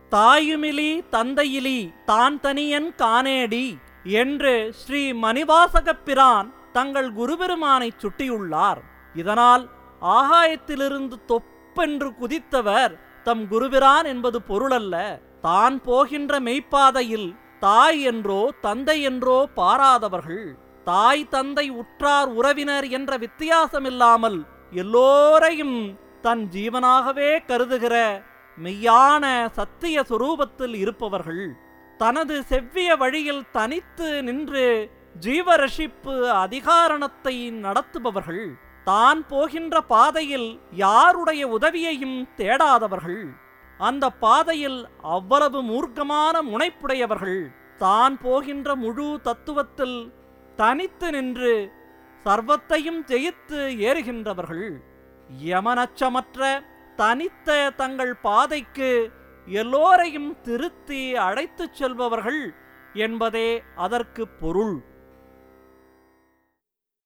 தாயுமிலி தந்தையிலி தான் தனியன் காணேடி என்று ஸ்ரீ மணிவாசகப் பிரான் தங்கள் குருபெருமானைச் சுட்டியுள்ளார் இதனால் ஆகாயத்திலிருந்து தொப்பென்று குதித்தவர் தம் குருபிரான் என்பது பொருளல்ல தான் போகின்ற மெய்ப்பாதையில் தாய் என்றோ தந்தை என்றோ பாராதவர்கள் தாய் தந்தை உற்றார் உறவினர் என்ற வித்தியாசமில்லாமல் எல்லோரையும் தன் ஜீவனாகவே கருதுகிற மெய்யான சத்திய சுரூபத்தில் இருப்பவர்கள் தனது செவ்விய வழியில் தனித்து நின்று ஜீவரஷிப்பு அதிகாரணத்தை நடத்துபவர்கள் தான் போகின்ற பாதையில் யாருடைய உதவியையும் தேடாதவர்கள் அந்த பாதையில் அவ்வளவு மூர்க்கமான முனைப்புடையவர்கள் தான் போகின்ற முழு தத்துவத்தில் தனித்து நின்று சர்வத்தையும் ஜெயித்து ஏறுகின்றவர்கள் யமனச்சமற்ற தனித்த தங்கள் பாதைக்கு எல்லோரையும் திருத்தி அழைத்துச் செல்பவர்கள் என்பதே அதற்கு பொருள்